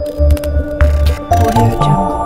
Audio Jungle.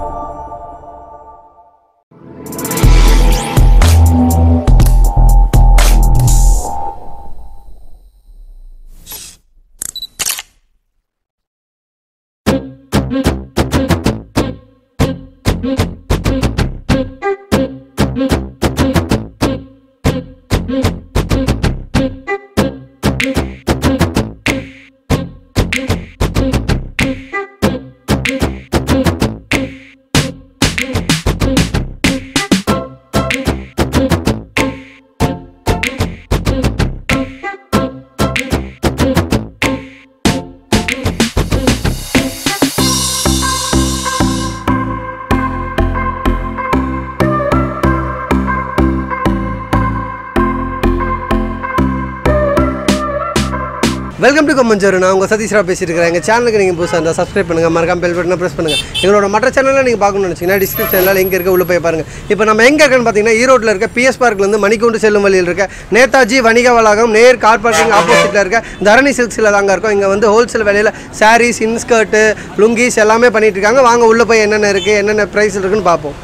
Welcome to Kammanchoru நான் உங்கள் சதீஷ்ரா பேசிட்டு இருக்கிறேன் எங்கள் சேனலுக்கு நீங்கள் புதுசாக இருந்தால் சப்ஸ்கிரைப் பண்ணுங்கள் மறக்காம பெல் பட்டனை ப்ரெஸ் பண்ணுங்கள் எங்களோட மற்ற சேனலில் நீங்கள் பார்க்கணும்னு நினச்சிங்கன்னா டிஸ்கிரிப்ஷனில் லிங்க் இருக்க உள்ள போய் பாருங்கள் இப்போ நம்ம எங்கே இருக்கேன்னு பார்த்தீங்கன்னா ஈரோட்டில் இருக்க பிஎஸ் பார்க்லேருந்து மணிக்கூண்டு செல்லும் வழியில் இருக்க நேதாஜி வணிக வளாகம் நேர் கார் பார்க்கிங் ஆப்போசிட்டில் இருக்க தரணி சில்க்ஸில் தாங்க இருக்கோம் இங்கே வந்து ஹோல்சேல் விலையில் சாரீஸ் இன்ஸ்கர்ட்டு லுங்கீஸ் எல்லாமே பண்ணிட்டு இருக்காங்க வாங்க உள்ளே போய் என்னென்ன இருக்குது என்னென்ன ப்ரைஸ் இருக்குன்னு பார்ப்போம்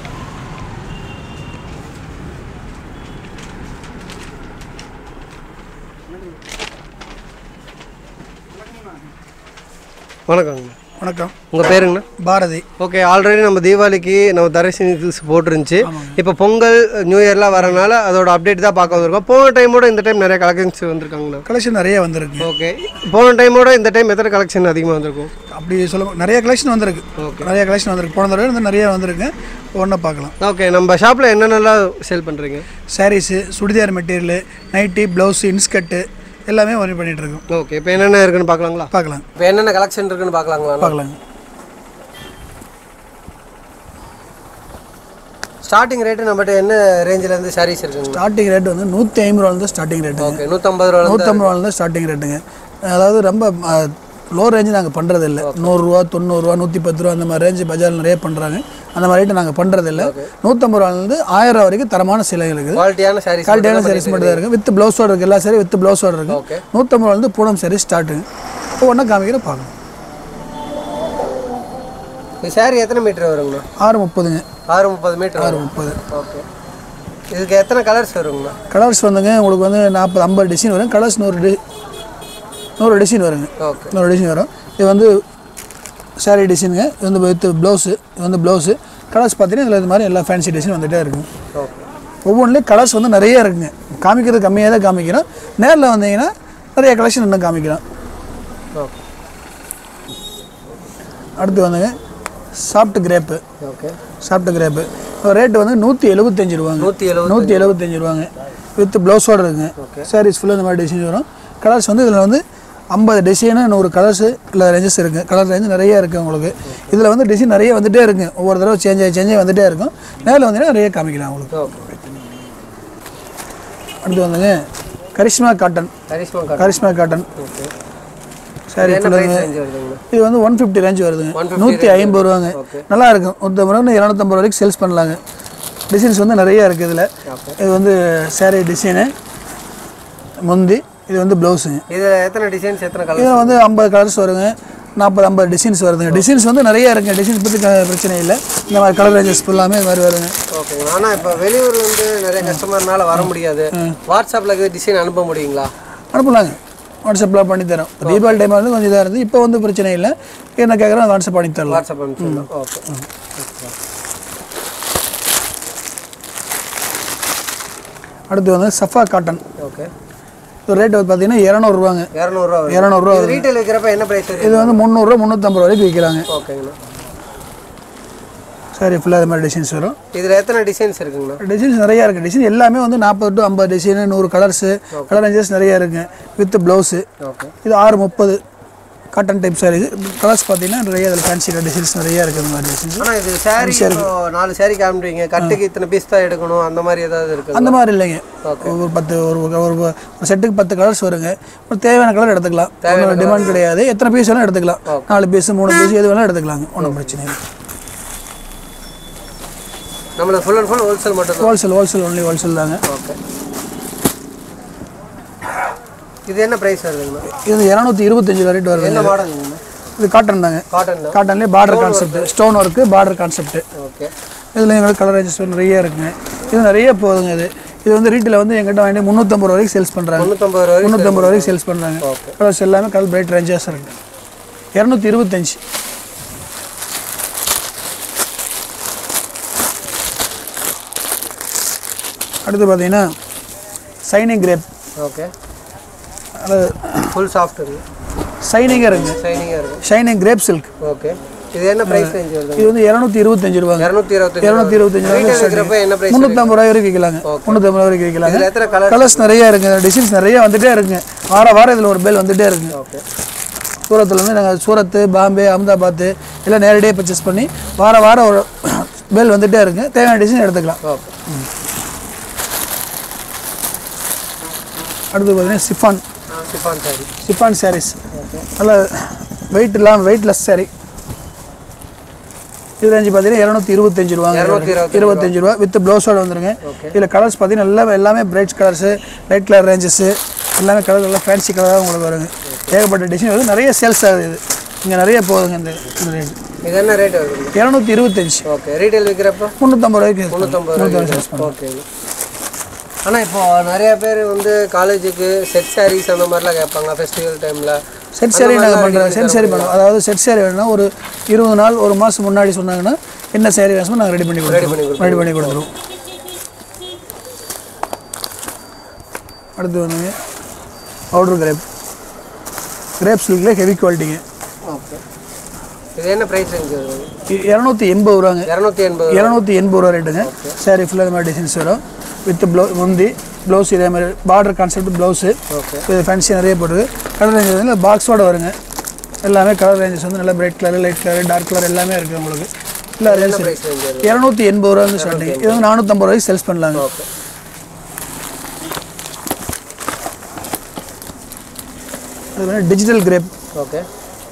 வணக்கங்க வணக்கம் உங்கள் பேருங்கண்ணா பாரதி ஓகே ஆல்ரெடி நம்ம தீபாவளிக்கு நம்ம தரிசனி ஹில்ஸ் போட்டிருந்துச்சு இப்போ பொங்கல் நியூ இயர்லாம் வரனால அதோட அப்டேட் தான் பார்க்க வந்திருக்கோம் போன டைமோட இந்த டைம் நிறைய கலெக்ஷன்ஸ் வந்திருக்காங்கண்ணா கலெக்ஷன் நிறைய வந்திருக்கு ஓகே போன டைமோட இந்த டைம் எத்தனை கலெக்ஷன் அதிகமாக வந்திருக்கும் அப்படி சொல்ல நிறைய கலெக்ஷன் வந்திருக்கு நிறைய கலெக்ஷன் வந்திருக்கு போன தடவை வந்து நிறைய வந்திருக்கு ஒன்றா பார்க்கலாம் ஓகே நம்ம ஷாப்பில் என்னென்னலாம் சேல் பண்ணுறீங்க sarees churidar material nighty blouse inskirt எல்லாமே ஒரே பண்ணிகிட்டு இருக்கோம் ஓகே இப்போ என்னென்ன இருக்குன்னு பார்க்கலாங்களா பார்க்கலாம் இப்போ என்னென்ன கலெக்ஷன் இருக்குன்னு பார்க்கலாங்களா பார்க்கலாங்க ஸ்டார்டிங் ரேட்டு நம்மகிட்ட என்ன ரேஞ்சிலேருந்து சாரீஸ் இருக்குங்க ஸ்டார்டிங் ரேட் வந்து நூற்றி ஐம்பது ரூபாலேருந்து ஸ்டார்டிங் ரேட்டுங்க ஓகே நூற்றம்பது ரூபா நூற்றம்பது ரூபாலேருந்து ஸ்டார்டிங் ரேட்டுங்க அதாவது ரொம்ப லோ ரேஞ்சு நாங்கள் பண்ணுறது இல்லை நூறுரூவா தொண்ணூறுரூவா நூற்றி பத்து ரூபா அந்த மாதிரி ரேஞ்சு பஜார் நிறைய பண்ணுறாங்க அந்த மாதிரி ரேட்டு நாங்கள் பண்ணுறது இல்லை நூற்றம்பது ரூபாலேருந்து ஆயிரம் ரூபா வரைக்கும் தரமான சிலைகள் இருக்குது குவாலிட்டியான சாரீஸ் குவாலிட்டியான சாரீஸ் மட்டும் தான் இருக்குது வித் ப்ளவுஸோட இருக்குது எல்லா சாரி வித் ப்ளவுஸோட Okay. இருக்குது நூற்றம்பது ரூபாலேருந்து பூனம் சாரி ஸ்டார்ட்டுங்க இப்போ ஒன்றா காமிக்கிற பார்க்கணும் இந்த சாரி எத்தனை மீட்டர் வருங்கண்ணா ஆறு முப்பதுங்க ஆறு முப்பது மீட்டர் ஆறு வரும் முப்பது ஓகே இதுக்கு எத்தனை கலர்ஸ் வருங்கண்ணா கலர்ஸ் வந்துங்க உங்களுக்கு வந்து நாற்பது ஐம்பது டிசைன் வரும் கலர்ஸ் நூறு டி நூறு டிசைன் வருங்க ஓகே நூறு டிசைன் வரும் இது வந்து சாரி டிசைனுங்க இது வந்து வித் ப்ளவுஸு இது வந்து ப்ளவுஸு கலர்ஸ் பார்த்தீங்கன்னா இதில் இது மாதிரி எல்லா ஃபேன்சி டிசைன் வந்துகிட்டே இருக்குங்க ஓகே ஒவ்வொன்றுலேயும் கலர்ஸ் வந்து நிறைய இருக்குங்க காமிக்கிறது கம்மியாக தான் காமிக்கிறோம் நேரில் வந்தீங்கன்னா நிறைய கலெக்ஷன் இன்னும் காமிக்கிறோம் ஓகே அடுத்து வந்துங்க soft crepe okay soft crepe rate வந்து நூற்றி எழுபத்தஞ்சு ரூபாங்க நூற்றி எழுபது நூற்றி எழுபத்தஞ்சு ரூபாங்க வித் ப்ளவுஸோட இருக்குங்க சாரீஸ் ஃபுல்லாக இந்த மாதிரி டிசைன் வரும் கலர்ஸ் வந்து இதில் வந்து ஐம்பது டிசைனு நூறு கலர்ஸு இல்லை ரேஞ்சஸ் இருக்குது கலர் ரேஞ்சு நிறைய இருக்குது உங்களுக்கு இதில் வந்து டிசைன் நிறைய வந்துகிட்டே இருக்குங்க ஒவ்வொரு தடவை சேஞ்ச் ஆகி சேஞ்ச் ஆகி வந்துகிட்டே இருக்கும் நேரில் வந்தீங்கன்னா நிறைய காமிக்கலாம் உங்களுக்கு ஓகே அடுத்து வந்துங்க Karishma cotton Karishma card Karishma cotton okay saree என்ன ப்ரைஸ் ரேஞ்ச் வருதுங்கண்ணா இது வந்து ஒன் ஃபிஃப்டி ரேஞ்ச் வருதுங்க 150 நூற்றி ஐம்பது ரூபாங்க Okay. நல்லா இருக்கும் நூற்றம்பது ரூபா இரநூத்தம்பது ரூபாய்க்கு சேல்ஸ் பண்ணலாங்க டிசைன்ஸ் வந்து நிறைய இருக்குது இதில் இது வந்து saree டிசைனு முந்தி இது வந்து ப்ளவுஸுங்க இதில் எத்தனை டிசைன்ஸ் எத்தனை கலர் இதில் வந்து ஐம்பது கலர்ஸ் வருங்க நாற்பது ஐம்பது டிசைன்ஸ் வருதுங்க டிசைன்ஸ் வந்து நிறைய இருக்குங்க டிசைன்ஸ் பற்றி க- பிரச்சனை இல்லை இந்த மாதிரி கலர் ரேஞ்சஸ் ஃபுல்லாமே இது மாதிரி வருங்க ஓகேங்க ஆனால் இப்போ வெளியூர் வந்து நிறைய கஸ்டமர்னால வர முடியாது வாட்ஸ்அப்பில் இருக்குது டிசைன் அனுப்ப முடியுங்களா அனுப்பலாங்க வாட்ஸ்அப்பில் பண்ணி தரோம் இப்போ தீபாவளி டைம் வந்து கொஞ்சம் இதாக இருந்து இப்போ வந்து பிரச்சனை இல்லை என்ன கேட்குறோம் வாட்ஸ்அப் பண்ணி தரலாம் வாட்ஸ்அப் அனுப்பிச்சிடலாம் ஓகே அடுத்து வந்து சஃபா காட்டன் ஓகே இது ரேட் வந்து பார்த்தீங்கன்னா இரநூறுவாங்க இரநூறுவா வரும் இரநூறுவா இது ரீட்டைல் விற்கிறப்ப என்ன ப்ரைஸ் வரும் இது வந்து முந்நூறுரூவா முந்நூற்றம்பது வரைக்கும் விற்கிறாங்க ஓகேங்கண்ணா சரி ஃபுல்லாக இது மாதிரி டிசைன்ஸ் வரும் இதில் எத்தனை டிசைன்ஸ் இருக்குங்கண்ணா டிசைன்ஸ் நிறையா இருக்குது டிசைன் எல்லாமே வந்து நாற்பது டு ஐம்பது டிசைனு நூறு கலர்ஸு கலர் ரேஞ்சஸ் நிறையா இருக்குங்க வித் ப்ளவுஸு ஓகே இது ஆறு முப்பது காட்டன் டைப் சாரி கலர்ஸ் பார்த்தீங்கன்னா நிறைய இதில் ஃபேன்சி டிசைன்ஸ் நிறைய இருக்குது இந்த மாதிரி டிசைன்ஸ் ஆனால் இது சாரி நாலு சாரி காமிடுவீங்க கட்டுக்கு இத்தனை பீஸ் தான் எடுக்கணும் அந்த மாதிரி ஏதாவது இருக்குது அந்த மாதிரி இல்லைங்க ஒரு பத்து ஒரு ஒரு ஒரு ஒரு செட்டுக்கு பத்து கலர்ஸ் வருங்க ஒரு தேவையான கலர் எடுத்துக்கலாம் ஒன்றும் டிமாண்ட் கிடையாது எத்தனை பீஸ் வேணால் எடுத்துக்கலாம் நாலு பீஸ் மூணு பீஸ் எது வேணாலும் எடுத்துக்கலாங்க ஒன்றும் பிரச்சனை இல்லை நம்மள ஃபுல் அண்ட் ஃபுல் ஹோல்சேல் மட்டும் தான் ஹோல்சேல் ஹோல்சேல் ஒன்லி ஹோல்சேல் தாங்க ஓகே இது என்ன ப்ரைஸ் வருதுங்கண்ணா இது இரநூத்தி இருபத்தஞ்சு ரேட் வருதுங்க என்ன மாடலுங்கண்ணா இது காட்டன் தாங்க காட்டன் தான் காட்டன்லேயே border concept stone work border concept okay இதில் எங்களுக்கு கலர் ரேஞ்சஸ் நிறைய இருக்குங்க இது நிறைய போகுதுங்க இது இது வந்து ரீட்டில் வந்து எங்கிட்ட வாங்கி முந்நூற்றம்பது ரூபா வரைக்கும் சேல்ஸ் பண்ணுறாங்க முந்நூற்றம்பது ரூபாய் முந்நூற்றம்பது ரூபா வரைக்கும் சேல்ஸ் பண்ணுறாங்க கலர்ஸ் எல்லாமே கலர் பிரைட் ரேஞ்சஸ் இருக்குது இரநூத்தி இருபத்தஞ்சி அடுத்து பார்த்தீங்கன்னா சைனிங் கிரேப் ஓகே அதாவது ஃபுல் சாஃப்ட் இருக்கு சைனிங்காக இருக்குங்க ஷைனிங்காக இருக்கும் ஷைனிங் கிரேப் சில்க் ஓகே இது என்ன ப்ரைஸ் ரேஞ்ச் வருது இது வந்து இரநூத்தி இருபத்தஞ்சு ரூபாங்க இரநூத்தி இருபத்தஞ்சு இரநூத்தி இருபத்தஞ்சு ரீட்டைல் இருக்கிறப்ப என்ன ப்ரைஸ் முந்நூற்றம்பது ரூபாய் வரைக்கும் விற்கலாங்க முந்நூற்றம்பது ரூபாய் வரைக்கும் விற்கலாங்க இதில் எத்தனை கலர் கலர்ஸ் நிறைய இருக்குங்க டிசைன்ஸ் நிறைய வந்துட்டே இருக்குங்க வார வாரம் இதில் ஒரு பேல் வந்துட்டே இருக்குங்க ஓகே சூரத்துலேருந்து நாங்கள் சூரத்து பாம்பே அகமதாபாத் எல்லாம் நேரடியாக பர்ச்சேஸ் பண்ணி வார வாரம் ஒரு பேல் வந்துட்டே இருக்குங்க தேவையான டிசைன் எடுத்துக்கலாம் ஓகே அடுத்து பார்த்தீங்கன்னா chiffon chiffon saree chiffon sarees நல்லா வெயிட் இல்லாமல் வெயிட்லெஸ் சாரி இது ரேஞ்சு பார்த்தீங்கன்னா இரநூத்தி இருபத்தஞ்சு ரூபாங்க இரநூத்தி இருபத்தஞ்சு இருபத்தஞ்சு ரூபா வித் ப்ளவுஸோட வந்துருங்க இதில் கலர்ஸ் பார்த்தீங்கன்னா எல்லாமே எல்லாமே bright colours light colour ranges எல்லாமே கலர் எல்லாம் ஃபேன்சி கலராக உங்களுக்கு வருங்க ஏகப்பட்ட டிசைன் வந்து நிறைய சேல்ஸ் ஆகுது இது இங்கே நிறைய போகுதுங்க இந்த இந்த ரேட் இது என்ன ரேட் வருது இரநூத்தி இருபத்தஞ்சு ஓகே ரீட்டைல் விற்கிறப்ப முந்நூற்றம்பது ரூபாய்க்கு முந்நூற்றம்பது ரூபாய் ஓகே ஆனால் இப்போ நிறைய பேர் வந்து காலேஜுக்கு செட் சாரீஸ் அந்த மாதிரிலாம் கேட்பாங்க ஃபெஸ்டிவல் டைமில் செட் சாரி நாங்கள் பண்ணுறோம் செட் சாரி பண்ணுவோம் அதாவது செட் சாரி வேணும்னா ஒரு இருபது நாள் ஒரு மாதம் முன்னாடி சொன்னாங்கன்னா என்ன சாரி வேணுமோ நாங்கள் ரெடி பண்ணி கொடுத்துருவோம் ரெடி பண்ணி கொடுத்துருவோம் அடுத்து வந்துங்க பவுடர் கிரேப் கிரேப் சில்கில் ஹெவி குவாலிட்டிங்க ஓகே இது என்ன ப்ரைஸ் ரேஞ்ச் வருது இரநூத்தி எண்பது ரூபாங்க இரநூத்தி எண்பது இரநூத்தி எண்பது ரூபா ரேட்டுங்க சாரி ஃபுல்லாக இந்த மாதிரி டிசைன்ஸ் வரும் வித் ப்ளவு முந்தி ப்ளவுஸ் இதே மாதிரி பார்டர் கான்செப்ட் ப்ளவுஸு ஓகே இது ஃபேன்சி நிறைய போட்டுருக்கு கலர் ரேஞ்சஸ் வந்து பாக்ஸோட வருங்க எல்லாமே கலர் ரேஞ்சஸ் வந்து நல்லா bright colour light colour dark colour எல்லாமே இருக்குது உங்களுக்கு இல்லை ரேஞ்ச் ப்ரைஸ் ரேஞ்ச் வருது இரநூத்தி எண்பது ரூபா வந்து ஸ்டார்டிங் இது வந்து நானூற்றம்பது ரூபாய்க்கு சேல்ஸ் பண்ணலாங்க ஓகே அது வந்து டிஜிட்டல் கிரேப் ஓகே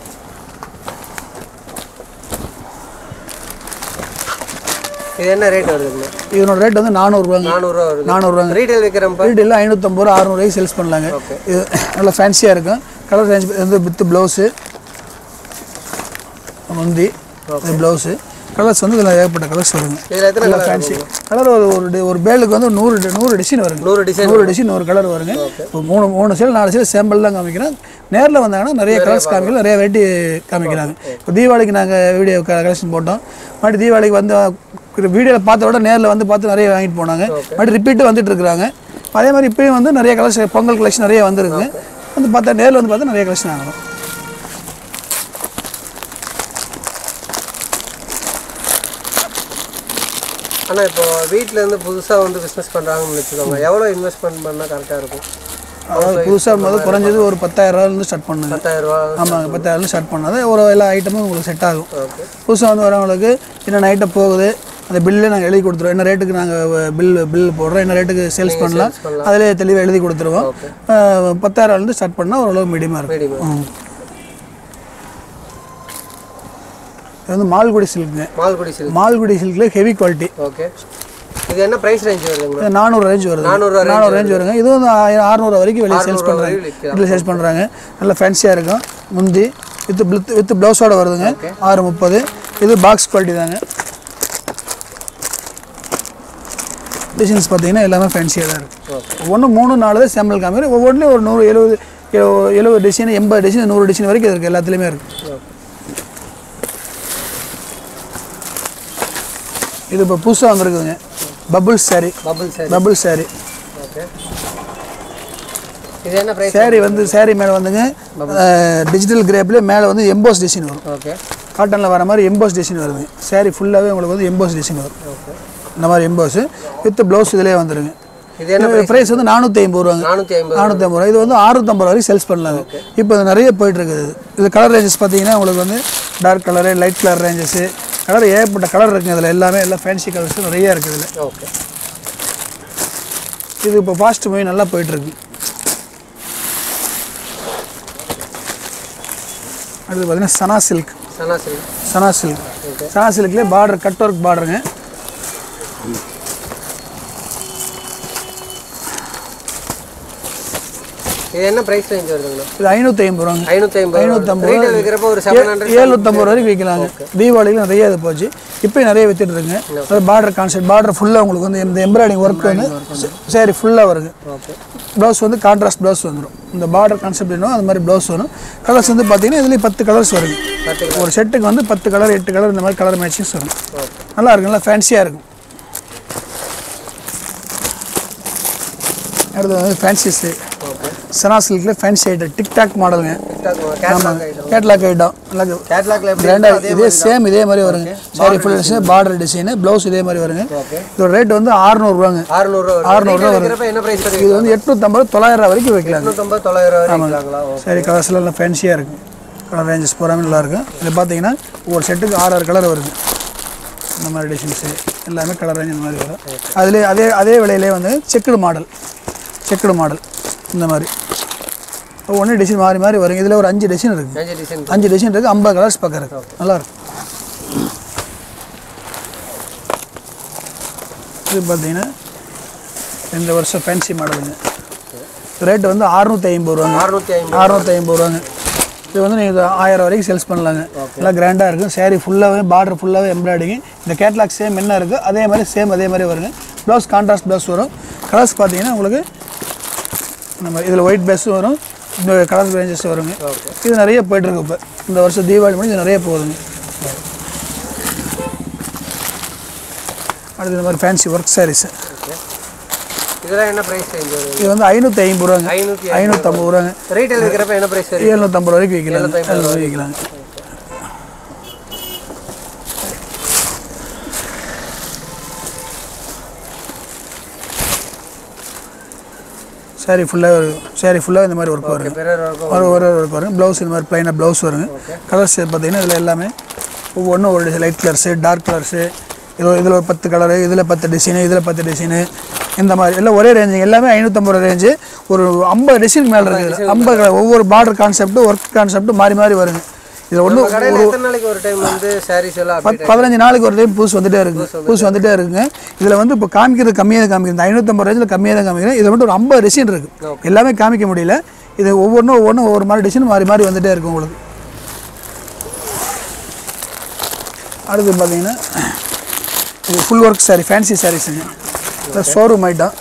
இது என்ன ரேட் வருதுங்க இதனோட ரேட் வந்து நானூறுரூவாங்க நானூறுரூவா வருது நானூறுரூவாங்க ரீட்டைல் விற்கிறப்ப ரேட் ஐநூற்றம்பது ரூபா அறுநூறுவாய்க்கு சேல்ஸ் பண்ணலாங்க இது நல்லா ஃபேன்சியாக இருக்கும் கலர் ரேஞ்ச் வந்து வித் ப்ளவுஸு முந்தி இது ப்ளவுஸு கலர்ஸ் வந்து இதில் ஏகப்பட்ட கலர்ஸ் வருங்க இதில் எத்தனை நல்லா கலர் ஃபேன்சி கலர் ஒரு ஒரு டி- ஒரு பேலுக்கு வந்து நூறு டி- நூறு டிசைன் வருங்க நூறு டிசைன் நூறு டிசைன் ஒரு கலர் வருங்க இப்போ மூணு மூணு சேல் நாலு சேல் சாம்பிள் தான் காமிக்கிறேன் நேரில் வந்தாங்கன்னா நிறைய கலர்ஸ் காமிக்கலாம் நிறைய வெரைட்டி காமிக்கிறாங்க இப்போ தீபாவளிக்கு நாங்கள் வீடியோ கலெக்ஷன் போட்டோம் மறுபடியும் தீபாவளிக்கு வந்து வீடியோவில் பார்த்த விட நேரில் வந்து பார்த்து நிறைய வாங்கிட்டு போனாங்க மறுபடியும் ரிப்பீட்டு வந்துட்டு இருக்கிறாங்க அதே மாதிரி இப்பயும் வந்து நிறைய கலெக்ஷன் பொங்கல் கலெக்ஷன் நிறைய வந்துருக்குங்க வந்து பார்த்தா நேரில் வந்து பார்த்தா நிறைய கலெக்ஷன் ஆகணும் ஆனால் இப்போ வீட்டில் இருந்து புதுசாக வந்து பிஸ்னஸ் பண்ணுறாங்கன்னு வச்சுக்கோங்க எவ்வளோ இன்வெஸ்ட்மெண்ட் பண்ணால் கரெக்டாக இருக்கும் அதாவது புதுசாக முதல் குறைஞ்சது ஒரு பத்தாயிரம் ரூபாயிலேருந்து ஸ்டார்ட் பண்ணுங்க பத்தாயிரம் ரூபா ஆமாங்க பத்தாயிரம் ஸ்டார்ட் பண்ணாது ஒரு எல்லா ஐட்டமும் உங்களுக்கு செட் ஆகும் ஓகே புதுசாக வந்து வரவங்களுக்கு என்னென்ன ஐட்டம் போகுது அந்த பில்லே நாங்கள் எழுதி கொடுத்துருவோம் என்ன ரேட்டுக்கு நாங்கள் பில் பில் போடுறோம் என்ன ரேட்டுக்கு சேல்ஸ் பண்ணலாம் அதிலே தெளிவாக எழுதி கொடுத்துருவோம் அஹ், பத்தாயிரம்லேருந்து ஸ்டார்ட் பண்ணால் ஓரளவு மீடியமாக இருக்கும் மீடியம் ம். இது வந்து மால்குடி சில்க்குங்க மால்குடி சில்க் மால்குடி சில்கில் ஹெவி குவாலிட்டி ஓகே இது என்ன ப்ரைஸ் ரேஞ்ச் வருதுங்களா இது நானூறு ரேஞ்ச் வருது நானூறுரூவா நானூறு ரேஞ்ச் வருங்க இது வந்து ஆயிரம் அறுநூறு வரைக்கும் வெளியே சேல்ஸ் பண்ணுறாங்க வரைக்கும் விற்கலாம். வீட்டில் சேல்ஸ் பண்ணுறாங்க நல்லா ஃபேன்சியாக இருக்கும் முந்தி வித் வித் வித் ப்ளவுஸோட வருதுங்க ஆறு முப்பது இது பாக்ஸ் குவாலிட்டி தாங்க டிசைன்ஸ் பார்த்தீங்கன்னா எல்லாமே ஃபேன்சியாக தான் இருக்குது ஒன்று மூணு நாலு தான் சாம்பிள் காமிக்கிறேன் ஒவ்வொன்றுலையும் ஒரு நூறு எழுபது எழு- எழுபது டிசைன் எண்பது டிசைன் நூறு டிசைன் வரைக்கும் இருக்குது எல்லாத்துலேயுமே இருக்குது இது இப்போ புதுசாக வந்திருக்குதுங்க bubble saree bubble saree bubble saree okay இது என்ன ப்ரைஸ் saree வந்து saree மேலே வந்துங்க டிஜிட்டல் கிரேப்லேயே மேலே வந்து எம்போஸ் டிசைன் வரும் ஓகே காட்டனில் வர மாதிரி எம்போஸ் டிசைன் வருதுங்க saree ஃபுல்லாகவே உங்களுக்கு வந்து எம்போஸ் டிசைன் வரும் ஓகே இந்த மாதிரி எம்போஸ் வித் ப்ளவுஸ் இதிலே வந்துருங்க இது என்ன ப்ரைஸ் வந்து நானூற்றி ஐம்பது ரூபாங்க நானூற்றி ஐம்பது நானூற்றி ஐம்பது ரூபா இது வந்து அறுநூத்தம்பது ரூபா வரைக்கும் சேல்ஸ் பண்ணலாங்க இப்போ இது நிறைய போயிட்டு இருக்குது இது கலர் ரேஞ்சஸ் பார்த்தீங்கன்னா உங்களுக்கு வந்து dark colour light colour ranges colour ஏகப்பட்ட கலர் இருக்குங்க இதில் எல்லாமே எல்லாம் ஃபேன்சி கலர்ஸ் நிறைய இருக்குது இதில் ஓகே இது இப்போ ஃபாஸ்ட் மூவி நல்லா போயிட்டுருக்கு அடுத்து பார்த்தீங்கன்னா Sana silk Sana silk Sana silk Sana சில்க்லேயே பார்டர் கட் ஒர்க் பார்டருங்க இது என்ன ப்ரைஸ் ரேஞ்ச் வருதுங்கண்ணா இது ஐநூற்றி ஐம்பது ரூபாங்க ஐநூற்றி ஐம்பது ஐநூற்றம்பது ரீட்டைல் விற்கிறப்ப ஒரு செவன் ஹண்ட்ரட் ஏழ்நூற்றம்பது ரூபா வரைக்கும் விற்கலாங்க தீபாவளியில் நிறைய இது போச்சு இப்போயும் நிறைய வித்துட்டு இருக்குங்க அது பார்டர் கான்செப்ட் பார்டர் ஃபுல்லாக உங்களுக்கு வந்து இந்த எம்ப்ராய்டிங் ஒர்க் வந்து சரி ஃபுல்லாக வருங்க ஓகே ப்ளவுஸ் வந்து கான்ட்ராஸ்ட் ப்ளவுஸ் வந்துடும் இந்த பார்டர் கான்செப்ட் என்னோ அந்த மாதிரி ப்ளவுஸ் வரும் கலர்ஸ் வந்து பார்த்தீங்கன்னா இதுலேயும் பத்து கலர்ஸ் வருங்க ஒரு செட்டுக்கு வந்து பத்து கலர் எட்டு கலர் இந்த மாதிரி கலர் மேட்சிங்ஸ் வரும் நல்லா இருக்கும் நல்லா ஃபேன்சியாக இருக்கும் அடுத்து வந்து ஃபேன்சிஸு சனா சில்கில் ஃபேன்சி ஐட்டம் டிக்டாக் மாடலுங்க கேட்லாக் ஐட்டம் கேட்லாக் ஐட்டம் நல்லா கேட்லாக்ல எப்படி கிராண்டாக இதே சேம் இதே மாதிரி வருங்க saree full design border design blouse இதே மாதிரி வருங்க ஓகே இதோட ரேட் வந்து அறுநூறுவாங்க அறுநூறுவா அறுநூறுவா ரூபா விற்கிறப்ப என்ன ப்ரைஸ் வருது இது வந்து எட்நூற்றம்பது தொள்ளாயிரம் ரூபா வரைக்கும் வைக்கலாங்க எட்நூற்றம்பது தொள்ளாயிரம் ரூபா விற்கலாங்களா ஓகே சரி கலர்ஸ்லாம் நல்லா ஃபேன்சியாக இருக்கும் கலர் ரேஞ்சஸ் பூராமே நல்லா இருக்கும் இது பார்த்தீங்கன்னா ஒரு செட்டுக்கு ஆறு ஆறு கலர் வருது இந்த மாதிரி டிசைன்ஸு எல்லாமே கலர் ரேஞ்ச் இந்த மாதிரி வரும் அதிலே அதே அதே விலையிலே வந்து செக்குடு மாடல் செக்குடு மாடல் இந்த மாதிரி ஒவ்வொன்று டிசைன் மாறி மாறி வருங்க இதில் ஒரு அஞ்சு டிசைன் இருக்குது அஞ்சு டிசைன் அஞ்சு டிசைன் இருக்குது ஐம்பது கலர்ஸ் பக்கம் இருக்குது நல்லா இருக்கும் இது பார்த்தீங்கன்னா இந்த வருஷம் ஃபேன்சி மாடலுங்க ரேட் வந்து அறுநூற்றி ஐம்பது ரூபாங்க அறுநூற்றி ஐம்பது அறுநூற்றி ஐம்பது ரூபாங்க இது வந்து நீங்கள் ஆயிரம் வரைக்கும் சேல்ஸ் பண்ணலாங்க நல்லா கிராண்டாக இருக்கும் saree ஃபுல்லாகவே பார்டர் ஃபுல்லாகவே எம்ப்ராய்டிங் இந்த கேட்லாக் சேம் என்ன இருக்குது அதே மாதிரி சேம் அதே மாதிரி வருங்க ப்ளவுஸ் கான்ட்ராஸ்ட் ப்ளவுஸ் வரும் கலர்ஸ் பார்த்தீங்கன்னா உங்களுக்கு நம்ம இதில் ஒயிட் பேஸும் வரும் இந்த கலர் ரேஞ்சஸ் வருங்க இது நிறைய போயிட்டுருக்கு இப்போ இந்த வருஷம் தீபாவளி முடிஞ்சு இது நிறைய போகுதுங்க அடுத்து இந்த மாதிரி ஃபேன்சி ஒர்க் sarees இதெல்லாம் என்ன ப்ரைஸ் ரேஞ்ச் வருது இது வந்து ஐநூற்றி ஐம்பது ரூபாங்க ஐநூற்றி ஐநூற்றம்பது ரூபாங்க ரீட்டைல் விற்கிறப்ப என்ன ப்ரைஸ் வருது எழுநூற்றம்பது ரூபாய்க்கு விற்கலாங்க எழுநூறு ரூபாய்க்கு விற்கலாங்க சாரி ஃபுல்லாக சாரி ஃபுல்லாக இந்த மாதிரி ஒர்க் வருங்க பெரிய இருக்கும் ஒரு ஒரு ஒர்க் வரும் ப்ளவுஸ் இந்த மாதிரி ப்ளைனாக ப்ளவுஸ் வருங்க கலர்ஸ் பார்த்தீங்கன்னா இதில் எல்லாமே ஒவ்வொன்றும் ஒரு லைட் கலர்ஸு டார்க் கலர்ஸு இது இதில் ஒரு பத்து கலரு இதில் பத்து டிசைனு இதில் பத்து டிசைனு இந்த மாதிரி எல்லாம் ஒரே ரேஞ்சு எல்லாமே ஐநூற்றம்பது ரூபா ரேஞ்சு ஒரு ஐம்பது டிசைன் மேலே இருக்குது ஐம்பது colour. ஒவ்வொரு பார்டர் கான்செப்ட் ஒர்க் கான்செப்ட் மாறி மாறி வருங்க இதில் ஒன்று கடையில் எத்தனை நாளைக்கு ஒரு டைம் வந்து சாரீஸ் எல்லாம் பத் பதினஞ்சு நாளைக்கு ஒரு டைம் பூஸ் வந்துட்டே இருக்கு பூஸ் வந்துட்டே இருக்குங்க இதில் வந்து இப்போ காமிக்கிறது கம்மியாக தான் காமிக்கிறது ஐநூற்றம்பது ரேஞ்சில் கம்மியாக தான் காமிக்கிறேன் இதில் மட்டும் ஒரு ஐம்பது டிசைன் இருக்குது எல்லாமே காமிக்க முடியல இது ஒவ்வொன்றும் ஒவ்வொன்றும் ஒவ்வொரு மாதிரி டிசைன் மாறி மாறி வந்துட்டே இருக்கும் உங்களுக்கு அடுத்து பார்த்தீங்கன்னா இது ஃபுல் ஒர்க் சாரி ஃபேன்சி சாரீஸுங்க ஷோரூம் ஐட்டம்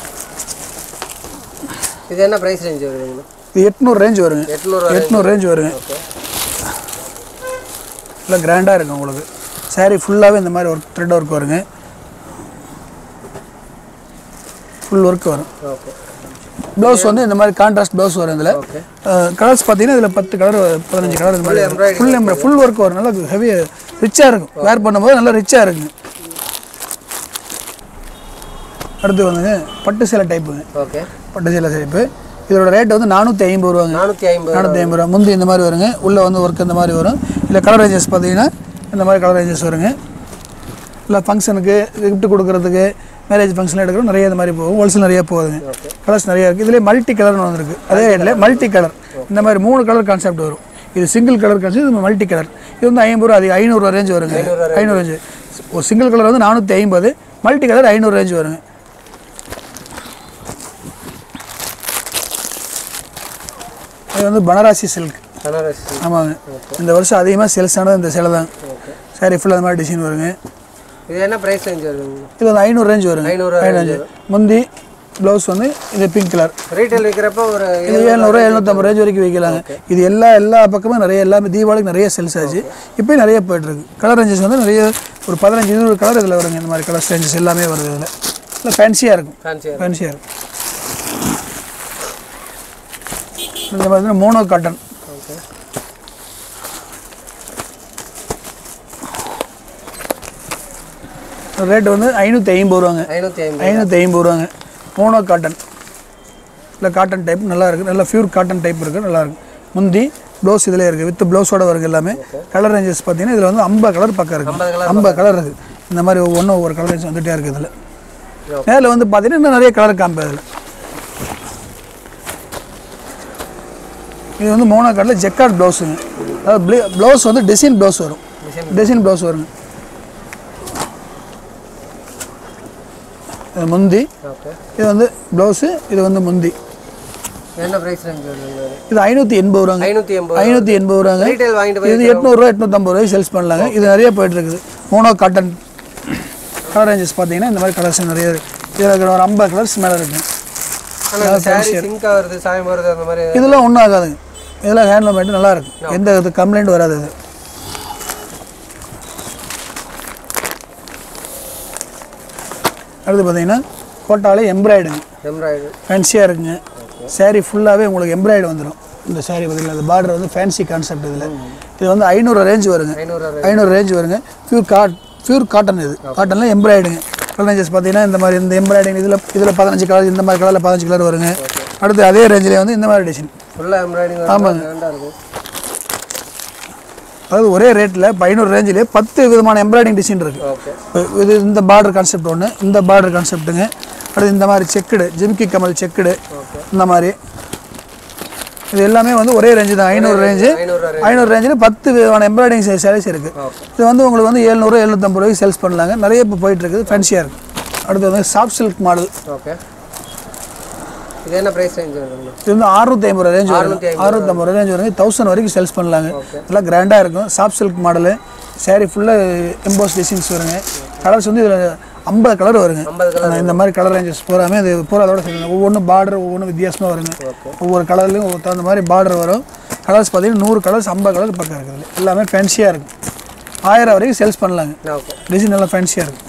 இது என்ன ப்ரைஸ் ரேஞ்ச் வருதுங்க இது எட்நூறு ரேஞ்ச் வருங்க எட்நூறு எட்நூறு ரேஞ்ச் வருங்க நல்லா கிராண்டாக இருக்கும் உங்களுக்கு saree ஃபுல்லாகவே இந்த மாதிரி ஒர்க் த்ரெட் ஒர்க் வருங்க ஃபுல் ஒர்க் வரும் ஓகே ப்ளவுஸ் வந்து இந்த மாதிரி கான்ட்ராஸ்ட் ப்ளவுஸ் வரும் இதில் ஓகே கலர்ஸ் பார்த்தீங்கன்னா இதில் பத்து கலர் பதினஞ்சு கலர் இந்த மாதிரி ஃபுல் எம்ப்ரா ஃபுல் ஒர்க் வரும் நல்லா ஹெவி ரிச்சாக இருக்கும் வேர் பண்ணும்போது நல்லா ரிச்சாக இருக்குங்க அடுத்து வந்துங்க பட்டு சேலை டைப்புங்க ஓகே பட்டு சேலை டைப்பு இதோட ரேட் வந்து நானூற்றி ஐம்பது ரூபாங்க நானூற்றி ஐம்பது நானூற்றி ஐம்பது ரூபா முந்தி இந்த மாதிரி வருங்க உள்ளே வந்து ஒர்க் இந்த மாதிரி வரும் இல்லை கலர் ரேஞ்சஸ் பார்த்தீங்கன்னா இந்த மாதிரி கலர் ரேஞ்சஸ் வருங்க இல்லை ஃபங்க்ஷனுக்கு gift கொடுக்கறதுக்கு மேரேஜ் ஃபங்க்ஷன் எடுக்கிறோம் நிறைய இந்த மாதிரி போகும் ஹோல்சேல் நிறைய போகுதுங்க கலர்ஸ் நிறைய இருக்குது இதுலேயே மல்டி கலர்னு வந்திருக்கு அதே ரேட்டில் மல்டி கலர் இந்த மாதிரி மூணு கலர் கான்செப்ட் வரும் இது சிங்கிள் கலர் கான்செப்ட் இது மல்டி கலர் இது வந்து ஐம்பது ரூபா அது ஐநூறுரூவா ரேஞ்ச் வருங்க ஐநூறு ரேஞ்சு ஒரு சிங்கிள் கலர் வந்து நானூற்றி ஐம்பது மல்டி கலர் ஐநூறு ரேஞ்ச் வருங்க இது வந்து பனாரசி சில்க் பனாரஸ் ஆமாங்க இந்த வருஷம் அதிகமாக சேல்ஸ் ஆனது இந்த சேலை தான் சாரி ஃபுல்லாக அந்த மாதிரி டிசைன் வருங்க இது என்ன ப்ரைஸ் ரேஞ்ச் வருதுங்க இது வந்து ஐநூறு ரேஞ்ச் வருங்க ஐநூறு ஐநூறு முந்தி ப்ளவுஸ் வந்து இது பிங்க் கலர் ரீட்டைல் விற்கிறப்ப ஒரு இது ஏழ்நூறுவா எழுநூற்றம்பது ரேஞ்ச் வரைக்கும் விற்கலாங்க இது எல்லா எல்லா பக்கமும் நிறைய எல்லாமே தீபாவளிக்கு நிறைய சேல்ஸ் ஆச்சு இப்போயும் நிறைய போயிட்டுருக்கு கலர் ரேஞ்சஸ் வந்து நிறைய ஒரு பதினஞ்சு இருபது கலர் இதில் வருங்க இந்த மாதிரி கலர் ரேஞ்சஸ் எல்லாமே வருது இதில் இல்லை ஃபேன்சியாக இருக்கும் ஃபேன்சி ஃபேன்சியாக இருக்கும் இந்த மாதிரி மோனோ காட்டன் ஓகே ரேட் வந்து ஐநூற்றி ஐம்பது ரூபாங்க ஐநூற்றி ஐம்பது ஐநூற்றி ஐம்பது ரூபாங்க மோனோ காட்டன் இல்லை காட்டன் டைப் நல்லா இருக்குது நல்லா பியூர் காட்டன் டைப் இருக்குது நல்லா இருக்கு முந்தி ப்ளவுஸ் இதில் இருக்குது வித் ப்ளவுஸோட வருது எல்லாமே கலர் ரேஞ்சஸ் பார்த்தீங்கன்னா இதில் வந்து ஐம்பது கலர் பக்கம் இருக்குது ஐம்பது colour ஐம்பது கலர் இருக்குது இந்த மாதிரி ஒவ்வொன்றும் ஒவ்வொரு கலர் ரேஞ்ச் வந்துகிட்டே இருக்குது இதில் மேலே வந்து பார்த்தீங்கன்னா இன்னும் நிறைய கலர் காமிப்பேன் இதில் இது வந்து மோனோ காட்டில் ஜெக்கார்ட் ப்ளவுஸுங்க அதாவது ப்ளவுஸ் வந்து டிசைன் ப்ளவுஸ் வரும் டிசைன் ப்ளவுஸ் வருங்க இது முந்தி ஓகே இது வந்து ப்ளவுஸு இது வந்து முந்தி என்ன ப்ரைஸ் ரேஞ்ச் வருதுங்க இது ஐநூற்றி எண்பது ரூபாங்க ஐநூற்றி எண்பது ஐநூற்றி எண்பது ரூபாங்க ரீட்டைல் வாங்கிட்டு போய் இது எட்நூறுரூவா எட்நூற்றம்பது ரூபாய் சேல்ஸ் பண்ணலாங்க இது நிறைய போயிட்டு இருக்குது மோனோ காட்டன் கலர் ரேஞ்சஸ் பார்த்தீங்கன்னா இந்த மாதிரி கலர்ஸ் நிறைய இருக்குது இதில் இருக்கிற ஒரு ஐம்பது கலர்ஸ் மேலே இருக்குது ஆனால் சாரி சிங்க் ஆகுறது சாயம் வருது அந்த மாதிரி இதெல்லாம் ஒன்றும் ஆகாதுங்க இதெல்லாம் ஹேண்ட்லூம் ஆகிட்டு நல்லா இருக்கும் எந்த இது கம்ப்ளைண்ட் வராது இது அடுத்து பார்த்தீங்கன்னா கோட்டாலே எம்ப்ராய்டுங்க எம்ப்ராய்டரி ஃபேன்சியாக இருக்குங்க saree ஃபுல்லாகவே உங்களுக்கு எம்ப்ராய்டு வந்துடும் இந்த saree பார்த்தீங்களா இந்த பார்டர் வந்து ஃபேன்சி கான்செப்ட் இதில் இது வந்து ஐநூறு ரேஞ்ச் வருங்க ஐநூறு ஐநூறு ரேஞ்ச் வருங்க பியூர் காட் பியூர் காட்டன் இது காட்டனில் எம்ப்ராய்டுங்க கலர் பார்த்தீங்கன்னா இந்த மாதிரி இந்த எம்ப்ராய்டிங் இதில் இதில் பதினஞ்சு கலர் இந்த மாதிரி கலரில் பதினஞ்சு கலர் வருங்க அடுத்து அதே ரேஞ்சிலே வந்து இந்த மாதிரி டிசைன் ஃபுல்லாக எம்ப்ராய்டிங் ஆமாங்க. ரெண்டாக இருக்கும் அதாவது ஒரே ரேட்டில் இப்போ ஐநூறு ரேஞ்சிலே பத்து விதமான எம்ப்ராய்டிங் டிசைன் இருக்குது ஓகே இப்போ இது இந்த பார்டர் கான்செப்ட் ஒன்று இந்த பார்டர் கான்செப்ட்டுங்க அடுத்து இந்த மாதிரி செக்குடு ஜிம்கி கமல் செக்குடு இந்த மாதிரி இது எல்லாமே வந்து ஒரே ரேஞ்சு தான் ஐநூறு ரேஞ்சு ஐநூறு ஐநூறு ரேஞ்சில் பத்து விதமான எம்ப்ராய்டிங் சாரீஸ் இருக்குது ஓகே இது வந்து உங்களுக்கு வந்து எழுநூறு எழுநூத்தம்பது ரூபாய்க்கு சேல்ஸ் பண்ணலாங்க நிறைய இப்போ போயிட்டு இருக்குது ஃபேன்சியாக இருக்குது அடுத்து வந்து சாஃப்ட் சில்க் மாடல் ஓகே இது என்ன ப்ரைஸ் ரேஞ்ச் வருதுங்க இது வந்து அறுநூத்தி ஐம்பது ரூபா ரேஞ்ச் வரும் 650 அறுநூத்தம்பது ரூபா ரேஞ்ச் வரும் தௌசண்ட் வரைக்கும் சேல்ஸ் பண்ணலாங்க Okay. நல்லா கிராண்டாக இருக்கும் சாஃப்ட் சில்க் மாடலு saree ஃபுல்லாக எம்போஸ் டிசைன்ஸ் வருங்க கலர்ஸ் வந்து இதில் ஐம்பது கலர் வருங்க ஐம்பது கலர் ஆனா, இந்த மாதிரி கலர் ரேஞ்சஸ் பூராமே இது பூரா அதோட சொல்லுங்க ஒவ்வொன்றும் பார்டர் ஒவ்வொன்றும் வித்தியாசமாக வருங்க ஓகே ஒவ்வொரு கலர்லையும் ஒவ்வொரு தகுந்த மாதிரி பார்டர் வரும் கலர்ஸ் பார்த்தீங்கன்னா நூறு கலர்ஸ் ஐம்பது கலர் பக்கம் இருக்குது எல்லாமே ஃபேன்சியாக இருக்கும் ஆயிரம் வரைக்கும் சேல்ஸ் பண்ணலாங்க ஓகே டிசைன் நல்லா ஃபேன்சியாக இருக்கும்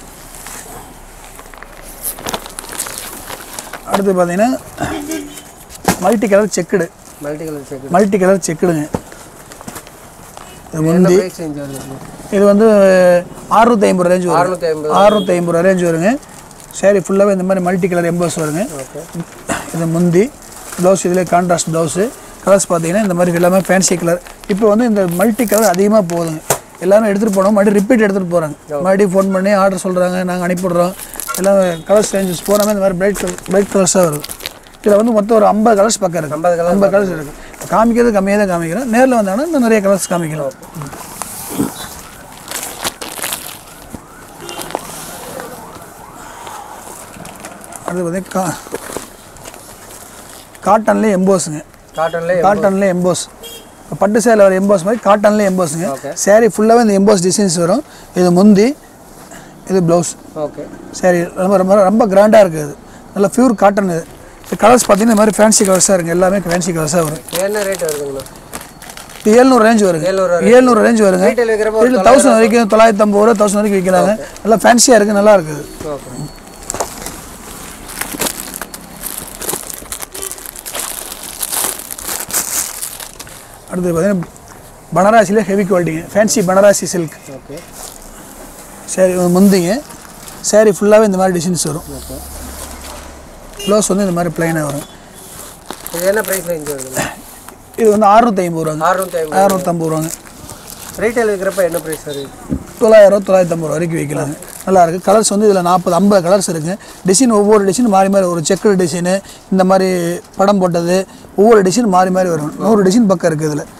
அடுத்து பார்த்தீங்கன்னா multi colour checked multi colour சேர்க்கு மல்டி கலர் செக்குடுங்க இது என்ன முந்தி ப்ரைஸ் ரேஞ்ச் வருதுங்க இது வந்து அறுநூத்தி ஐம்பது ரேஞ்ச் வரும் அறுநூற்றி ஐம்பது அறுநூத்தி ஐம்பது ரூபா ரேஞ்ச் வருங்க saree ஃபுல்லாகவே இந்த மாதிரி மல்டி கலர் எம்போஸ் வருங்க ஓகே இது முந்தி ப்ளவுஸ் இதில் கான்ட்ராஸ்ட் ப்ளவுஸு கலர்ஸ் பார்த்தீங்கன்னா இந்த மாதிரி எல்லாமே ஃபேன்சி கலர் இப்போ வந்து இந்த மல்டி கலர் அதிகமாக போகுதுங்க எல்லாரும் எடுத்துகிட்டு போனோம் மறுபடியும் ரிப்பீட் எடுத்துகிட்டு போகிறாங்க மறுபடியும் ஃபோன் பண்ணி ஆர்டர் சொல்கிறாங்க நாங்கள் அனுப்பிவிட்றோம் எல்லாம் கலர்ஸ் ரேஞ்சஸ் போகாமல் இந்த மாதிரி பிரைட் கலர் பிரைட் கலர்ஸாக வருது இதில் வந்து மொத்தம் ஒரு ஐம்பது கலர்ஸ் பக்கம் இருக்குது ஐம்பது கலர் ஐம்பது கலர்ஸ் இருக்குது காமிக்கிறது கம்மியாக தான் காமிக்கிறோம் நேரில் வந்தாங்கன்னா இன்னும் நிறைய கலர்ஸ் காமிக்கலாம் அடுத்து பார்த்தீங்கன்னா கா காட்டன்லேயே எம்போஸுங்க காட்டன்லேயே காட்டன்லேயே எம்போஸ் இப்போ பட்டு சேலை வர எம்போஸ் மாதிரி காட்டன்லேயே எம்போஸுங்க Okay. saree ஃபுல்லாகவே இந்த எம்போஸ் டிசைன்ஸ் வரும் இது முந்தி இது ப்ளவுஸ் ஓகே சரி ரொம்ப ரொம்ப ரொம்ப கிராண்டாக இருக்குது இது நல்ல பியூர் காட்டன் இது இந்த கலர்ஸ் பார்த்தீங்கன்னா இந்த மாதிரி ஃபேன்சி கலர்ஸாக இருக்குது எல்லாமே ஃபேன்சி கலர்ஸாக வரும் என்ன ரேட் வருதுங்கண்ணா இது ஏழ்நூறு ரேஞ்ச் வருங்க ஏழ்நூறு ஏழ்நூறு ரேஞ்ச் வருங்க ரீட்டைல் வைக்கிறப்போ இதில் தௌசண்ட் வரைக்கும் தொள்ளாயிரத்தி ஐம்பது ரூபா தௌசண்ட் வரைக்கும் விற்கிறாங்க நல்லா ஃபேன்சியாக இருக்குது நல்லா இருக்குது ஓகே அடுத்து பார்த்தீங்கன்னா பனாரசியில் ஹெவி குவாலிட்டிங்க ஃபேன்சி பனாரசி சில்க் ஓகே சரி முந்திங்க saree ஃபுல்லாகவே இந்த மாதிரி டிசைன்ஸ் வரும் ஓகே ப்ளவுஸ் வந்து இந்த மாதிரி பிளைனாக வரும் இது என்ன ப்ரைஸ் ரேஞ்ச் வருதுங்க இது வந்து அறுநூத்தி ஐம்பது ரூபாங்க அறுநூற்றி ஐம்பது அறுநூத்தம்பது ரூபாங்க ரீட்டைல் வைக்கிறப்ப என்ன ப்ரைஸ் வருது தொள்ளாயிரம் தொள்ளாயிரத்தி ஐம்பது வரைக்கும் வைக்கலாங்க நல்லா இருக்குது கலர்ஸ் வந்து இதில் நாற்பது ஐம்பது கலர்ஸ் இருக்குங்க டிசைன் ஒவ்வொரு டிசைன் மாறி மாறி ஒரு செக்கு டிசைனு இந்த மாதிரி படம் போட்டது ஒவ்வொரு டிசைன் மாறி மாறி வரும் நூறு டிசைன் பக்கம் இருக்குது இதில்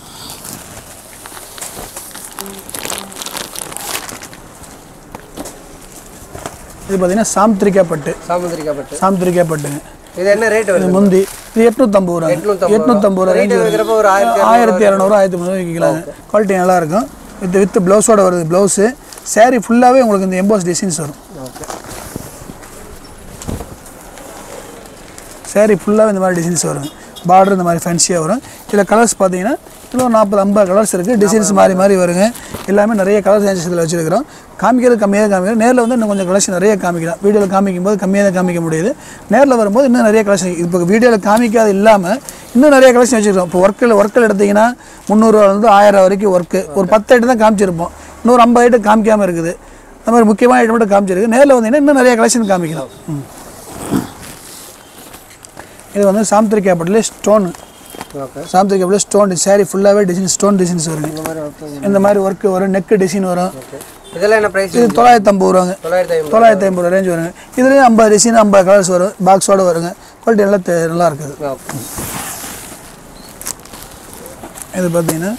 இது பார்த்தீங்கன்னா சாம்திரிக்கா பட்டு சாமுந்திரிக்கா பட்டு சாம்திரிக்கா பட்டுங்க இது என்ன ரேட் இது வருது முந்தி இது எட்நூத்தம்பது ரூபா எட்நூத்தம்பது எட்நூத்தம்பது ரூபா ரீட்டைல் வைக்கிறப்போ ஒரு ஆயிரத்தி ஆயிரத்தி இரநூறு ஆயிரத்தி முந்நூறு விற்கலாங்க குவாலிட்டி நல்லா இருக்கும் வித் வித் ப்ளவுஸோட வருது ப்ளவுஸு saree ஃபுல்லாகவே உங்களுக்கு இந்த எம்போஸ் டிசைன்ஸ் வரும் ஓகே saree ஃபுல்லாகவே இந்த மாதிரி டிசைன்ஸ் வரும் பார்டர் இந்த மாதிரி ஃபேன்சியாக வரும் இதில் கலர்ஸ் பார்த்தீங்கன்னா இதில் நாற்பது ஐம்பது கலர்ஸ் இருக்குது டிசைன்ஸ் மாறி மாறி வருங்க எல்லாமே நிறைய கலர் சேஞ்சஸ் இதில் வச்சுருக்கிறோம் காமிக்கிறது கம்மியாக தான் காமிக்கிறோம் நேரில் வந்து இன்னும் கொஞ்சம் கலெக்ஷன் நிறைய காமிக்கலாம் வீடியோவில் காமிக்கும் போது கம்மியாக தான் காமிக்க முடியுது நேரில் வரும்போது இன்னும் நிறைய கலெக்ஷன் இப்போ வீடியோவில் காமிக்காத இல்லாமல் இன்னும் நிறைய கலெக்ஷன் வச்சுருக்கோம் இப்போ ஒர்க்கில் ஒர்க்கில் எடுத்திங்கன்னா முந்நூறுவாலேருந்து ஆயிரம் வரைக்கும் ஒர்க்கு ஒரு பத்து ஐட்டம் தான் காமிச்சிருப்போம் இன்னொரு ஐம்பது ஐட்டம் காமிக்காமல் இருக்குது அந்த மாதிரி முக்கியமான ஐட்டம் மட்டும் காமிச்சிருக்கு நேரில் வந்தீங்கன்னா இன்னும் நிறைய கலெக்ஷன் காமிக்கலாம் ம். இது வந்து சாம்திரிக்கா பட்டில் ஸ்டோன் ஓகே சாம்திரிக்கா பட்டில் ஸ்டோன் saree ஃபுல்லாகவே டிசைன் ஸ்டோன் டிசைன்ஸ் வருங்க இந்த மாதிரி ஒர்க் இந்த மாதிரி ஒர்க்கு வரும் நெக்கு டிசைன் வரும் ஓகே இதெல்லாம் என்ன ப்ரைஸ் இது தொள்ளாயிரத்தி ஐம்பது ரூபாங்க தொள்ளாயிரத்தி ஐம்பது தொள்ளாயிரத்தி ஐம்பது ரூபா ரேஞ்ச் வருங்க இதுலேயும் ஐம்பது டிசைன் ஐம்பது கலர்ஸ் வரும் பாக்ஸோட வருங்க குவாலிட்டி நல்லா தெ- நல்லா இருக்குது ஓகே இது பார்த்தீங்கன்னா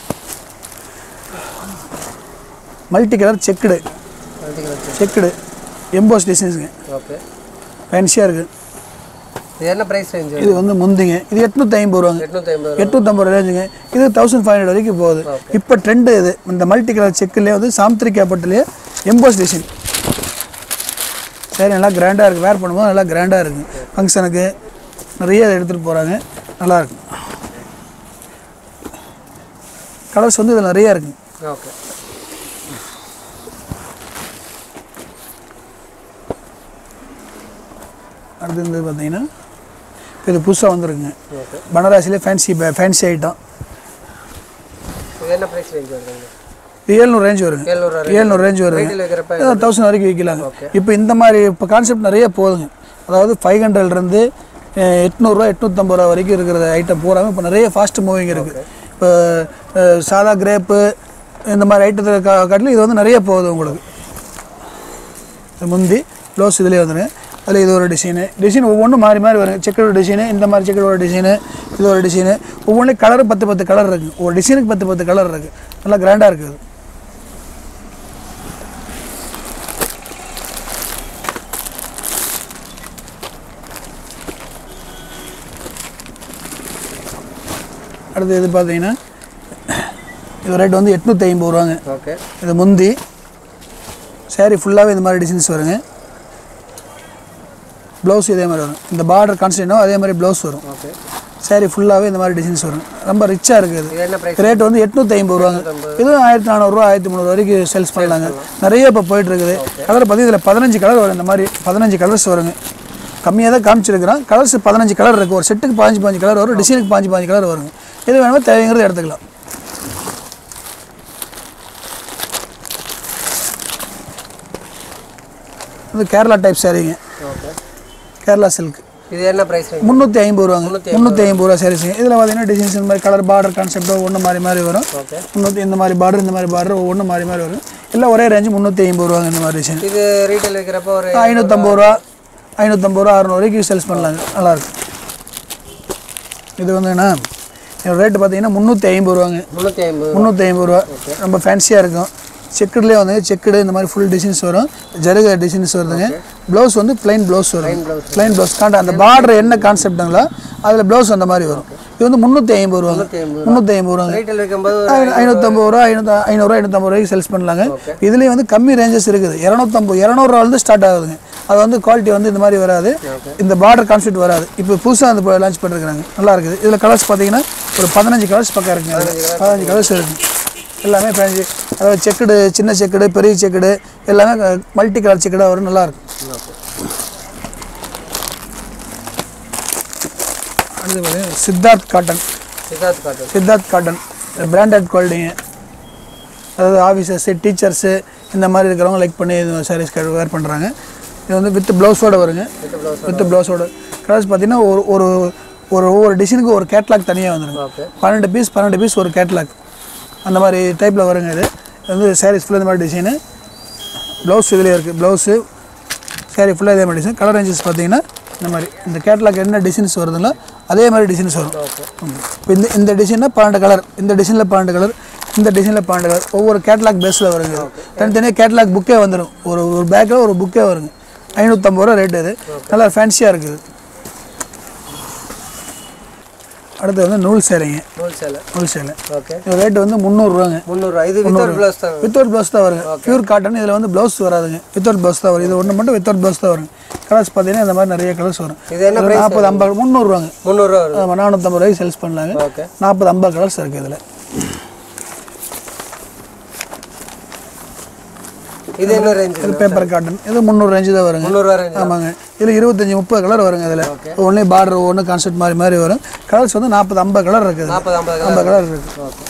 multi colour checked checked emboss டிசைன்ஸுங்க ஓகே ஃபேன்சியாக இருக்குது இது என்ன ப்ரைஸ் ரேஞ்சு இது வந்து முந்திங்க இது எட்நூற்றி ஐம்பது ரூபாங்க எட்நூற்றி ஐம்பது எட்நூற்றம்பது ரூபா ரேஞ்சுங்க இது தௌசண்ட் ஃபைவ் ஹண்ட்ரட் வரைக்கும் போகுது இப்போ ட்ரெண்டு இது இந்த மல்டி கலர் செக்குலேயே வந்து சாம்த்ரிகா பட்டுலேயே எம்போஸ் டிசைன் சரி நல்லா கிராண்டாக இருக்குது வேர் பண்ணும்போது நல்லா கிராண்டாக இருக்குது ஃபங்க்ஷனுக்கு நிறைய எடுத்துகிட்டு போகிறாங்க நல்லாயிருக்கும் கலர்ஸ் வந்து இதில் நிறைய இருக்குது ஓகே அடுத்து வந்து பார்த்தீங்கன்னா இப்போ இது புதுசாக வந்துருக்குங்க ஓகே பனாரஸிலே ஃபேன்சி ஃபேன்சி ஐட்டம் இது என்ன ப்ரைஸ் ரேஞ்ச் வருதுங்க இது ஏழ்நூறு ரேஞ்ச் வருங்க ஏழ்நூறு ஏழ்நூறு ரேஞ்ச் வருங்க ரேட்டில் வைக்கிறப்ப தௌசண்ட் வரைக்கும் விற்கலாங்க Okay. இப்போ இந்த மாதிரி இப்போ கான்செப்ட் நிறைய போகுதுங்க அதாவது ஃபைவ் ஹண்ட்ரட்லேருந்து எட்நூறுரூவா எட்நூற்றம்பது ரூபா வரைக்கும் இருக்கிற ஐட்டம் பூராமே இப்போ நிறைய ஃபாஸ்ட் மூவிங் இருக்குது இப்போ அஹ், சாதா கிரேப்பு இந்த மாதிரி ஐட்டத்தை கா காட்டிலும் இது வந்து நிறைய போகுது உங்களுக்கு இது முந்தி ப்ளவுஸ் இதுலேயே வந்துருங்க அதில் இது ஒரு டிசைனு டிசைன் ஒவ்வொன்றும் மாறி மாறி வருங்க செக்கோட டிசைனு இந்த மாதிரி செக்கோட டிசைனு இது ஒரு டிசைனு ஒவ்வொன்றும் கலர் பத்து பத்து கலர் இருக்குது ஒரு டிசைனுக்கு பத்து பத்து கலர் இருக்குது நல்லா கிராண்டாக இருக்குது அடுத்து இது பார்த்தீங்கன்னா இது ரேட் வந்து எட்நூற்றி ஐம்பது ரூபாங்க ஓகே இது முந்தி saree ஃபுல்லாகவே இந்த மாதிரி டிசைன்ஸ் வருங்க ப்ளவுஸ் இதே மாதிரி வரும் இந்த பார்டர் கான்ஸ்டன்டோ அதே மாதிரி ப்ளவுஸ் வரும் ஓகே saree ஃபுல்லாகவே இந்த மாதிரி டிசைன்ஸ் வரும் ரொம்ப ரிச்சாக இருக்குது இது என்ன ப்ரைஸ் ரேட் வந்து எட்நூற்றி ஐம்பது ரூபாங்க இதுவும் ஆயிரத்தி நானூறுரூவா ஆயிரத்தி முந்நூறு வரைக்கும் சேல்ஸ் பண்ணலாங்க நிறைய இப்போ போயிட்டு இருக்குது கலர் பார்த்து இதில் பதினஞ்சு கலர் வரும் இந்த மாதிரி பதினஞ்சு கலர்ஸ் வருங்க கம்மியாக தான் காமிச்சிருக்கிறோம் கலர்ஸ் பதினஞ்சு கலர் இருக்குது ஒரு செட்டுக்கு பாஞ்சு பாஞ்சு கலர் வரும் டிசைனுக்கு பாஞ்சு பாஞ்சு கலர் வருங்க எது வேணுமோ தேவைங்கிறது எடுத்துக்கலாம் இது கேரளா டைப் சாரீங்க ஓகே கேரளா சில்க் இது என்ன ப்ரைஸ் ரேஞ்ச் முந்நூற்றி ஐம்பது ரூபாங்க முந்நூற்றி ஐம்பது ரூபா சாரீஸுங்க இதில் பார்த்தீங்கன்னா டிசைன்ஸ் இந்த மாதிரி கலர் பார்டர் கான்செப்டோ ஒன்று மாறி மாறி வரும் ஓகே முந்நூற்றி இந்த மாதிரி பார்டர் இந்த மாதிரி பார்டர் ஒவ்வொன்று மாறி மாறி வரும் எல்லாம் ஒரே ரேஞ்சு முந்நூற்றி ஐம்பது ரூபாங்க இந்த மாதிரி டிசைன் இது ரீட்டைல் வைக்கிறப்ப ஒரு ஐநூற்றம்பது ரூபா ஐநூற்றம்பது ரூபா அறநூறு வரைக்கும் சேல்ஸ் பண்ணலாங்க நல்லாயிருக்கும் இது வந்து என்ன ரேட்டு பார்த்தீங்கன்னா முந்நூற்றி ஐம்பது ரூபாங்க முந்நூற்றி ஐம்பது முந்நூற்றி ஐம்பது ரூபா ரொம்ப ஃபேன்சியாக இருக்கும் செக்குடுலேயே வந்து செக்குடு இந்த மாதிரி ஃபுல் டிசைன்ஸ் வரும் ஜருக டிசைன்ஸ் வருதுங்க ப்ளவுஸ் வந்து plain ப்ளவுஸ் வரும் plain ப்ளவுஸ் காண்ட அந்த பார்டர் என்ன கான்செப்ட்டுங்களோ அதில் ப்ளவுஸ் அந்த மாதிரி வரும் இது வந்து முந்நூற்றி ஐம்பது ரூபாங்க முந்நூற்றி ஐம்பது ரூபாங்க ரீட்டைல் வைக்கும்போது ஒரு ஐ- ஐநூற்றம்பது ரூபா ஐநூற்றி ஐநூறுரூவா ஐநூற்றம்பது ரூபாய்க்கு சேல்ஸ் பண்ணலாங்க இதுலேயும் வந்து கம்மி ரேஞ்சஸ் இருக்குது இரநூத்தம்பது இரநூறுவாலேருந்து ஸ்டார்ட் ஆகுதுங்க அது வந்து குவாலிட்டி வந்து இந்த மாதிரி வராது இந்த பார்டர் கான்செப்ட் வராது இப்போ புதுசாக அந்த லான்ச் பண்ணிருக்காங்க நல்லா இருக்குது இதில் கலர்ஸ் பார்த்தீங்கன்னா ஒரு பதினஞ்சு கலர்ஸ் பக்கம் இருக்குங்க அதுல. பதினஞ்சு கலர்ஸ் இருக்குது எல்லாமே பதினஞ்சு அதாவது செக்குடு சின்ன செக்குடு பெரிய செக்குடு எல்லாமே மல்டி கலர் செக்குடாக வரும் நல்லாயிருக்கும் அடுத்து பார்த்தீங்கன்னா Siddharth cotton Siddharth cotton Siddharth cotton branded குவாலிட்டிங்க அதாவது ஆஃபீஸர்ஸு டீச்சர்ஸு இந்த மாதிரி இருக்கிறவங்க லைக் பண்ணி இது சாரீஸ் வேர் பண்ணுறாங்க இது வந்து வித் ப்ளவுஸோட வருங்க வித் ப்ளவுஸ் வித் ப்ளவுஸோட கலர்ஸ் பார்த்தீங்கன்னா ஒரு ஒரு ஒரு ஒவ்வொரு டிசைனுக்கு ஒரு கேட்லாக் தனியாக வந்துருங்க ஓகே பன்னெண்டு பீஸ் பன்னெண்டு பீஸ் ஒரு கேட்லாக் அந்த மாதிரி டைப்பில் வருங்க இது இது வந்து சாரீஸ் ஃபுல்லாக இந்த மாதிரி டிசைனு ப்ளவுஸ் இதுலேயே இருக்குது ப்ளவுஸு சாரீ ஃபுல்லாக இதே மாதிரி டிசைன் கலர் ரேஞ்சஸ் பார்த்தீங்கன்னா இந்த மாதிரி இந்த கேட்லாக் என்ன டிசைன்ஸ் வருதுங்களோ அதே மாதிரி டிசைன்ஸ் வரும் இப்போ இந்த இந்த டிசைனில் பன்னெண்டு கலர் இந்த டிசைனில் பன்னெண்டு கலர் இந்த டிசைனில் பன்னெண்டு கலர் ஒவ்வொரு கேட்லாக் பேஸில் வருங்க இது. தனித்தனியாக கேட்லாக் புக்கே வந்துடும் ஒரு ஒரு பேக்கில் ஒரு புக்கே வருங்க ஐநூற்றம்பது ரூபா ரேட் இது நல்லா ஃபேன்சியாக இருக்குது அடுத்து வந்து நூல் சேலைங்க நூல் சேலை நூல் சேலை ஓகே இது ரேட் வந்து முந்நூறுரூவாங்க முந்நூறுரூவா இது வித்தவுட் ப்ளவுஸ் தான் வித்தவுட் ப்ளவுஸ் தான் வருங்க பியூர் காட்டன் இதில் வந்து ப்ளவுஸ் வராதுங்க வித்தவுட் ப்ளவுஸ் தான் வரும் இது ஒன்று மட்டும் வித்தவுட் ப்ளவுஸ் தான் வரும் கலர்ஸ் பார்த்தீங்கன்னா இந்த மாதிரி நிறைய கலர்ஸ் வரும் இது என்ன இது நாற்பது ஐம்பது முந்நூறுவாங்க முந்நூறுரூவா வரும் ஆமாம் நானூற்றம்பது ரூபாய்க்கு சேல்ஸ் பண்ணலாங்க ஓகே நாற்பது ஐம்பது கலர்ஸ் இருக்குது இதில் இது என்ன ரேஞ்ச் இது பேப்பர் காட்டன் இது முந்நூறு ரேஞ்சு தான் வருங்க முந்நூறுரூவா ரேஞ்ச் ஆமாங்க இதில் இருபத்தஞ்சி முப்பது கலர் வருங்க இதில் ஒன்றே பார்டர் ஒன்று கான்செப்ட் மாதிரி மாதிரி வரும் கலர்ஸ் வந்து நாற்பது ஐம்பது கலர் இருக்குது நாற்பது ஐம்பது ஐம்பது கலர் இருக்குது ஓகே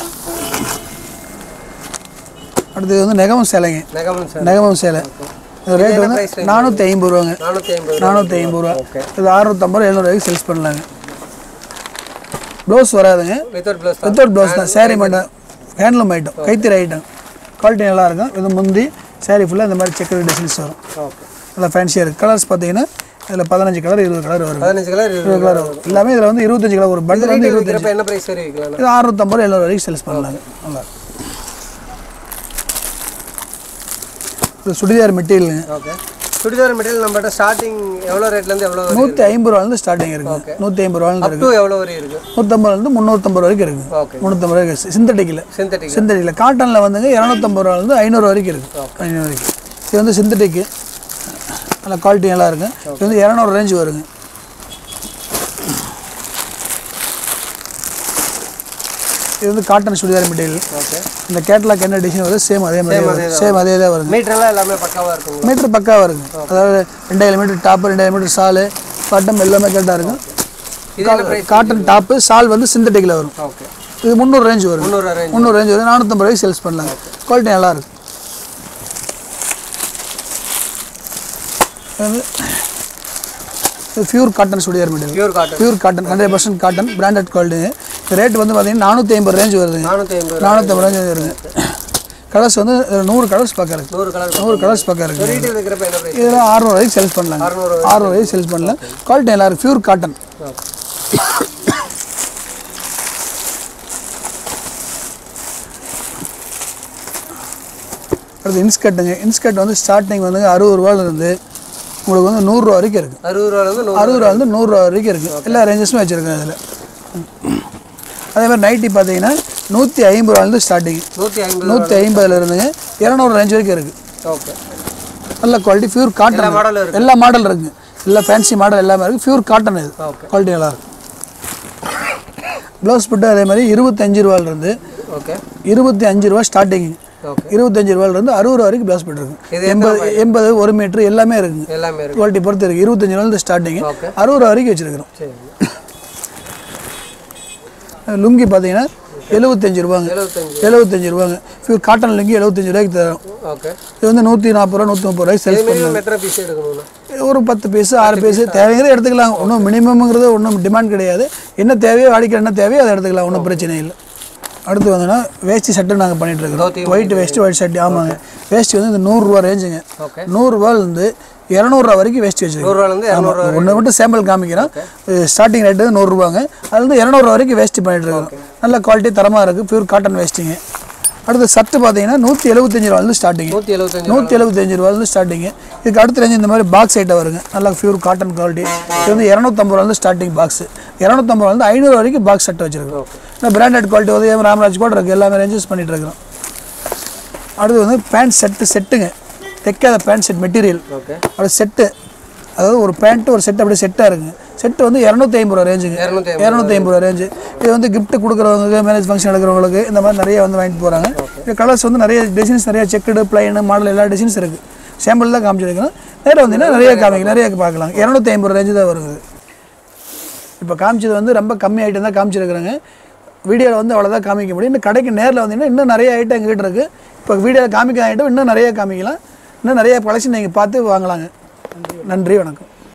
அடுத்தது வந்து நெகமம் சேலைங்க நெகமன் சார் நெகமம் சேலை இது ரேட் வந்து நானூற்றி ஐம்பது ரூபாங்க நானூற்றி ஐம்பது நானூற்றி ஐம்பது ரூபா ஓகே இது அறுநூத்தம்பது எழுநூறுவாய்க்கு சேல்ஸ் பண்ணலாங்க ப்ளவுஸ் வராதுங்க வித்தவுட் ப்ளவுஸ் தான் வித்தவுட் ப்ளவுஸ் தான் saree மட்டும் ஹேண்ட்லூம் ஐட்டம் கைத்தறி ஐட்டம் குவாலிட்டி நல்லா இருக்கும் இது முந்தி saree ஃபுல்லாக இந்த மாதிரி செக்கர் டிசைன்ஸ் வரும் ஓகே நல்லா ஃபேன்சியாக இருக்குது கலர்ஸ் பார்த்தீங்கன்னா இதில் பதினஞ்சு கலர் இருபது கலர் வரும் பதினஞ்சு கலர் இருபது கலர் வரும் எல்லாமே இதில் வந்து இருபத்தஞ்சு கலர் ஒரு பண்டில் வந்து ரீட்டைல் விற்கிறப்ப என்ன ப்ரைஸ் வரை விற்கலாம் இது அறுநூத்தம்பது எழுநூறு வரைக்கும் சேல்ஸ் பண்ணலாங்க நல்லா இது சுடிதார் மெட்டீரியலுங்க ஓகே சுடிதார் மெட்டீரியல் நம்மகிட்ட ஸ்டார்டிங் எவ்வளோ ரேட்லேருந்து எவ்வளோ வரைக்கும் நூற்றி ஐம்பது ரூபாலேருந்து ஸ்டார்டிங் இருக்குது நூற்றி ஐம்பது ரூபாலேருந்து அப் டு எவ்வளோ வரையும் இருக்குது நூற்றம்பதுலேருந்து முந்நூற்றம்பது வரைக்கும் இருக்குது ஓகே முந்நூற்றம்பது வரைக்கும் சிந்தட்டிக்கில் சிந்தட்டிக் சிந்தட்டிக்கில் காட்டனில் வந்துங்க இரநூத்தம்பது ரூபாலேருந்து ஐநூறு வரைக்கும் இருக்குது ஐநூறு வரைக்கும் இது வந்து சிந்தட்டிக்கு நல்ல குவாலிட்டி நல்லா இருக்கும் இது வந்து இரநூறு ரேஞ்ச் வருங்க இது வந்து காட்டன் சுடிதார் மெட்டீரியல் ஓகே இந்த கேட்லாக் என்ன டிசைன் வருது சேம் அதே மாதிரி வரும் சேம் அதே தான் வருங்க மீட்டர்லாம் எல்லாமே பக்காவாக இருக்குங்க மீட்டர் பக்கா வருங்க அதாவது ரெண்டாயிரம் மீட்டர் டாப்பு ரெண்டாயிரம் மீட்டர் சாலு பட்டம் எல்லாமே கரெக்டாக இருக்கும் இது என்ன ப்ரைஸ் காட்டன் டாப்பு சால் வந்து சிந்தட்டிக்கில் வரும் ஓகே இது முந்நூறு ரேஞ்ச் வரும் முந்நூறு ரேஞ்ச் முந்நூறு ரேஞ்ச் வரும் நானூற்றம்பது ரூபாய்க்கு சேல்ஸ் பண்ணலாங்க குவாலிட்டி நல்லா இருக்கு இது வந்து இது pure cotton churidar material pure cotton pure cotton hundred percent cotton branded quality rate வந்து பார்த்தீங்கன்னா நானூற்றி ஐம்பது ரேஞ்ச் வருதுங்க நானூற்றி ஐம்பது நானூற்றம்பது ரேஞ்ச் வருங்க கலர்ஸ் வந்து இதுல நூறு கலர்ஸ் பக்கம் இருக்கு நூறு கலர் நூறு கலர்ஸ் பக்கம் இருக்கு ரீட்டெயில் இருக்கிறப்ப என்ன ப்ரைஸ் இதெல்லாம் ஆறுநூறு வரைக்கும் சேல்ஸ் பண்ணலாங்க அறுநூறு ஆறுநூறு வரைக்கும் சேல்ஸ் பண்ணலாம் குவாலிட்டி நல்லா இருக்கு பியூர் காட்டன் அடுத்து இன்ஸ்கர்ட்டுங்க இன்ஸ்கர்ட் வந்து ஸ்டார்டிங் வந்து அறுபது ரூபாயிலிருந்து உங்களுக்கு வந்து நூறுரூவா வரைக்கும் இருக்குது அறுபது ரூபாலேருந்து நூறு அறுபது ரூபாலேருந்து நூறுரூவா வரைக்கும் இருக்குது எல்லா ரேஞ்சஸுமே வச்சுருக்கேன் அதில் அதே மாதிரி நைட்டி பார்த்தீங்கன்னா நூற்றி ஐம்பது ரூபாலேருந்து ஸ்டார்டிங் நூற்றி ஐம்பது நூற்றி ஐம்பதுல இருந்துங்க இரநூறு ரேஞ்ச் வரைக்கும் இருக்குது ஓகே நல்ல குவாலிட்டி பியூர் காட்டன் மாடலும் இருக்கு எல்லா மாடல் இருக்குங்க எல்லா ஃபேன்சி மாடல் எல்லாமே இருக்குது பியூர் காட்டன் இது ஓகே குவாலிட்டி நல்லா இருக்கும் ப்ளவுஸ் பிட்டு அதே மாதிரி இருபத்தஞ்சு ரூபாயிலிருந்து ஓகே இருபத்தி அஞ்சு ரூபா ஸ்டார்டிங் ஓகே இருபத்தஞ்சு ரூபாயிலிருந்து அறுபது ரூபா வரைக்கும் ப்ளவுஸ் பிட்டு இது இருக்கு எண்பது எண்பது ஒரு மீட்ரு எல்லாமே இருக்குங்க எல்லாமே இருக்கு குவாலிட்டி பொறுத்து இருக்குது இருபத்தஞ்சு ரூபாயிலிருந்து ஸ்டார்டிங் ஓகே அறுபது ரூபா வரைக்கும் வச்சுருக்கிறோம் சரி லுங்கி பார்த்தீங்கன்னா எழுபத்தஞ்சு ரூபாங்க எழுபத்தஞ்சு எழுபத்தஞ்சு ரூபாங்க பியூர் காட்டன் லுங்கி எழுபத்தஞ்சு ரூபாய்க்கு தரோம் ஓகே இது வந்து நூற்றி நாற்பது ரூபா நூற்றி முப்பது ரூபாய்க்கு சேல்ஸ் மினிமம் எத்தனை பீஸ் எடுக்கணும்னா ஒரு பத்து பீஸு ஆறு பீஸு தேவைங்கிறத எடுத்துக்கலாம் ஒன்றும் மினிமம்ங்கிறது ஒன்றும் டிமாண்ட் கிடையாது என்ன தேவையோ வாடிக்கை என்ன தேவையோ அதை எடுத்துக்கலாம் ஒன்றும் பிரச்சனை இல்லை அடுத்து வந்தோன்னா வேஷ்டி சட்டை நாங்கள் பண்ணிட்டு இருக்கோம் ஒயிட் வேஷ்டி ஒயிட் ஷர்ட் ஆமாங்க வேஷ்டி வந்து இந்த நூறுரூவா ரேஞ்சுங்க ஓகே நூறுரூவாலேருந்து இரநூறுவா வரைக்கும் வேஷ்டி வச்சுருக்கோம் நூறுரூவாலேருந்து இரநூறு ஒன்று மட்டும் சாம்பிள் காமிக்கிறோம் ஸ்டார்டிங் ரேட்டு வந்து நூறுரூவாங்க அதுலேருந்து இரநூறுவா வரைக்கும் வேஷ்டி பண்ணிட்டு இருக்கோம் நல்ல குவாலிட்டி தரமாக இருக்குது பியூர் காட்டன் வேஷ்டிங்க அடுத்து சட்டு பார்த்தீங்கன்னா நூற்றி எழுபத்தஞ்சு ரூபாலேருந்து ஸ்டார்டிங் நூற்றி எழுபத்தஞ்சு நூற்றி எழுபத்தஞ்சு ரூபாயிலிருந்து ஸ்டார்டிங்கு இதுக்கு அடுத்த ரேஞ்சு இந்த மாதிரி பாக்ஸ் ஐட்டம் வருங்க நல்லா பியூர் காட்டன் குவாலிட்டி இது வந்து இரநூத்தம்பது ரூபாயிலிருந்து ஸ்டார்டிங் பாக்ஸ் இரநூத்தம்பது ரூபாயிலிருந்து ஐநூறு வரைக்கும் பாக்ஸ் செட் வச்சிருக்கோம் இந்த பிராண்டட் குவாலிட்டி உதயம் ராமராஜ் கூட இருக்குது எல்லாமே ரேஞ்சஸ் பண்ணிட்டு இருக்கிறோம் அடுத்து வந்து பேண்ட் செட்டு செட்டுங்க தைக்காத பேண்ட் செட் மெட்டீரியல் ஓகே அடுத்து செட்டு அதாவது ஒரு பேண்ட்டு ஒரு செட்டு அப்படியே செட்டாக இருக்குங்க செட்டு வந்து இரநூத்தி ஐம்பது ரூபா ரேஞ்சுங்க இரநூத்தி இரநூத்தி ஐம்பது ரூபா ரேஞ்சு இது வந்து gift கொடுக்குறவங்க மேரேஜ் ஃபங்க்ஷன் எடுக்கிறவங்களுக்கு இந்த மாதிரி நிறைய வந்து வாங்கிட்டு போகிறாங்க இது கலர்ஸ் வந்து நிறைய டிசைன்ஸ் நிறைய செக்குடு பிளைனு மாடல் எல்லா டிசைன்ஸ் இருக்குது சாம்பிள் தான் காமிச்சிருக்கணும் நேரம் வந்தீங்கன்னா நிறைய காமிக்க நிறைய பார்க்கலாம் இரநூத்தி ஐம்பது ரேஞ்சு தான் வருது இப்போ காமிச்சது வந்து ரொம்ப கம்மி ஐட்டம் தான் காமிச்சிருக்கிறேங்க வீடியோவில் வந்து அவ்வளோதான் காமிக்க முடியும் இன்னும் கடைக்கு நேரில் வந்தீங்கன்னா இன்னும் நிறைய ஐட்டம் எங்ககிட்ட இருக்குது இப்போ வீடியோவில் காமிக்கிற ஐட்டம் இன்னும் நிறைய காமிக்கலாம் இன்னும் நிறைய கலெக்ஷன் நீங்கள் பார்த்து வாங்கலாங்க நன்றி வணக்கம்